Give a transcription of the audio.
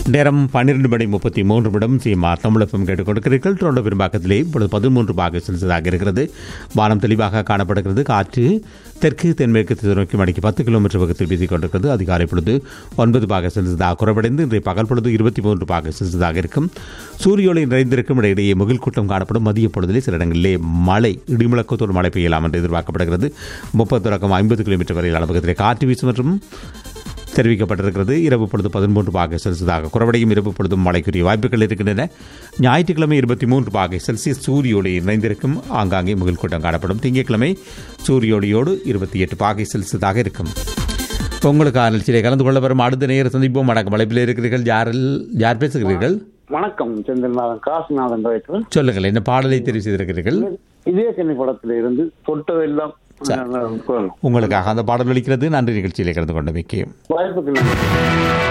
நேரம் பன்னிரண்டு மணி முப்பத்தி மூன்று நிமிடம் சீமார் தமிழகம் கேட்டுக்கொண்டிருக்கிறீர்கள் டொரண்டோ பெரும்பாக்கத்திலே இப்பொழுது பதிமூன்று பாக செலுத்ததாக இருக்கிறது வானம் தெளிவாக காணப்படுகிறது காற்று தெற்கு தென்மேற்கு திசை நோக்கி மணிக்கு பத்து கிலோமீட்டர் வேகத்தில் வீசிக் கொண்டிருக்கிறது அதிகாலை பொழுது ஒன்பது பாக செலுத்ததாக குறைவடைந்து இன்றைய பகல் பொழுது இருபத்தி மூன்று பாக செலுத்ததாக இருக்கும் சூரிய ஒளி நிறைந்திருக்கும் இடையிடையே முகில் கூட்டம் காணப்படும் மதிய பொழுதிலே சில இடங்களிலே மழை இடிமுழக்கத்தோடு மழை பெய்யலாம் என்று எதிர்பார்க்கப்படுகிறது முப்பது தொடக்கம் ஐம்பது கிலோமீட்டர் வரையிலான பக்கத்திலே காற்று வீசும் மற்றும் தெரிவிக்கப்பட்டிருக்கிறது இரவு பொழுது பதிமூன்று பாகை செல்சியஸாக குறைவடையும் இரவு பொழுதும் மழைக்குரிய வாய்ப்புகள் இருக்கின்றன ஞாயிற்றுக்கிழமை இருபத்தி மூன்று பாகை செல்சியஸ் சூரிய ஒளி இணைந்திருக்கும் ஆங்காங்கே முகில் கூட்டம் காணப்படும் திங்கட்கிழமை சூரிய ஒளியோடு இருபத்தி எட்டு பாகை செல்சியஸாக இருக்கும் உங்களுக்கான நிகழ்ச்சியிலே கலந்து கொள்ள வரும் அடுத்த நேர சந்திப்போம் வணக்கம் அழைப்பில் இருக்கிறீர்கள் யாரில் யார் பேசுகிறீர்கள் வணக்கம் செந்தில்நாதன் காசிநாதன் பேசுறேன் சொல்லுங்கள் என்ன பாடலை தெரிவு செய்திருக்கிறீர்கள் இதே கன்னி படத்துல இருந்து தொட்டதெல்லாம் குரல். உங்களுக்காக அந்த பாடல் ஒலிக்கிறது நன்றி நிகழ்ச்சியிலே கலந்து கொண்டமைக்கு வாய்ப்புக்கு நன்றி